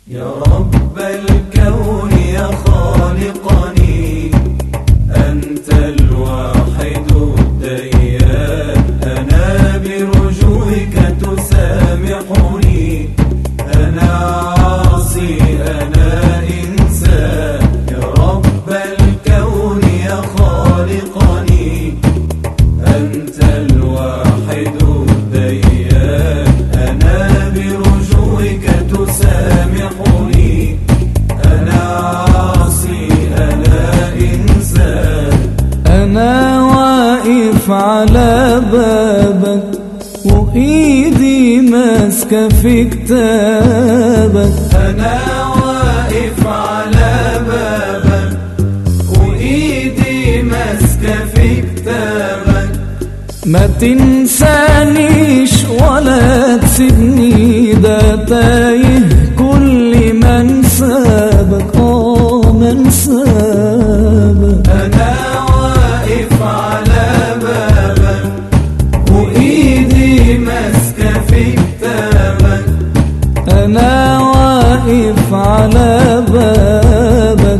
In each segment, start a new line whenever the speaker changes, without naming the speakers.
يا رب الكون يا خالقني أنت الواحد الديان أنا برجوعك تسامحني أنا عاصي أنا إنسان يا رب الكون يا خالقني أنت الواحد الديان أنا برجوعك تسامحني أنا عاصي أنا إنسان
أنا واقف على بابك وإيدي ماسكة في كتابك
أنا واقف على بابك وإيدي ماسكة في كتابك
ما تنسانيش ولا تسيبني ده تايه كل من سابك اه من سابك
أنا واقف على بابك وإيدي ماسكة في كتابك
أنا واقف على بابك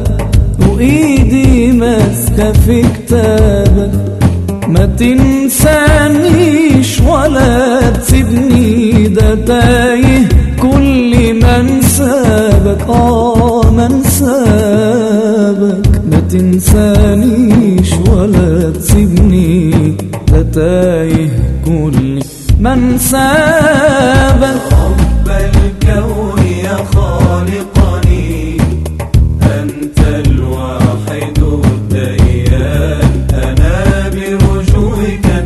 وإيدي ماسكة في كتابك ما تنسانيش ولا تسيبني ده تايه كل من سابك آه من سابك ما تنسانيش ولا تسيبني ده تايه كل من سابك
رب الكون يا خالقني أنت الواحد الديان أنا برجوعك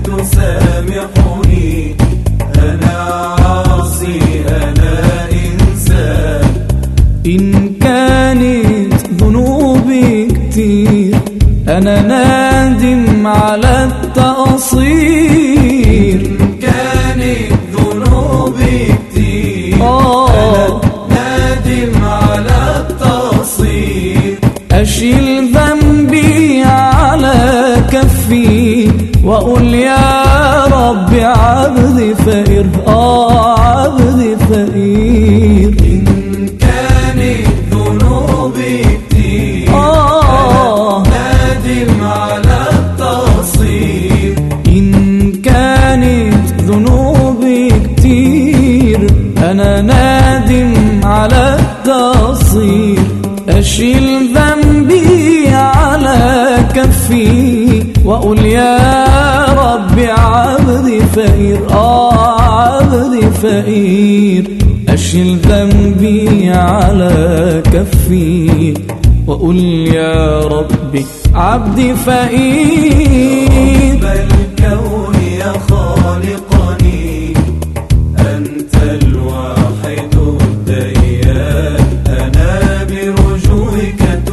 تسامحني أنا عاصي أنا إنسان
إن كانت ذنوبي كتير أنا نادم على التقصير
إن كانت ذنوبي كتير
آه.
نادم على التقصير
أشيل ذنبي على كفي وأقول يا رب عبدي فقير آه عبدي فقير
إن كانت ذنوبي كتير
آه
نادم على التقصير
إن كانت ذنوبي كتير أنا نادم على التقصير أشيل ذنبي على كفي وأقول يا رب عبدي فقير آه عبدي فقير أشيل ذنبي على كفي وأقول يا ربي عبدي فقير
رب الكون يا خالقني أنت الواحد الديان أنا برجوعك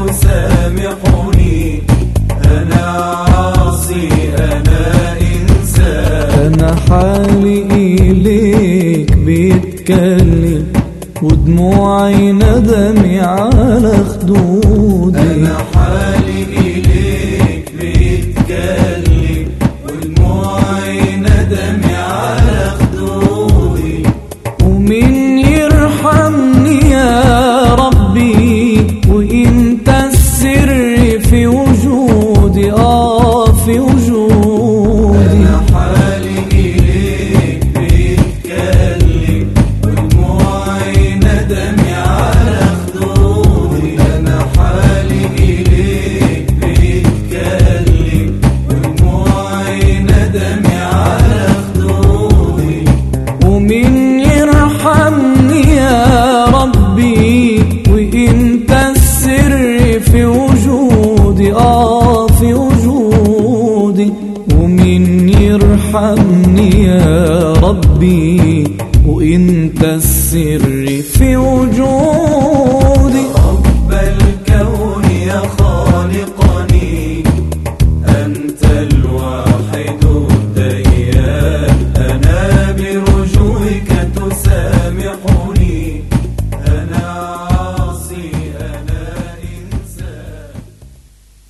تسامحني أنا عاصي أنا إنسان
أنا حالي إليك بيتكلم ودموعي ندمي على خدودي
أنا حالي إليك بيتكلم ودموعي ندمي على خدودي
ومين يرحمني يا ربي وانت السر في وجودي اه في وجودي
أنا حالي إليك بيتكلم ودموعي ندمي على خدودي أنا حالي إليك بيتكلم ودموعي ندمي على خدودي
ومين يرحمني يا ربي وانت السر في وجودي اه في وجودي ومين يرحمني يا ربي وانت السر في وجودي
رب الكون يا خالقني أنت الواحد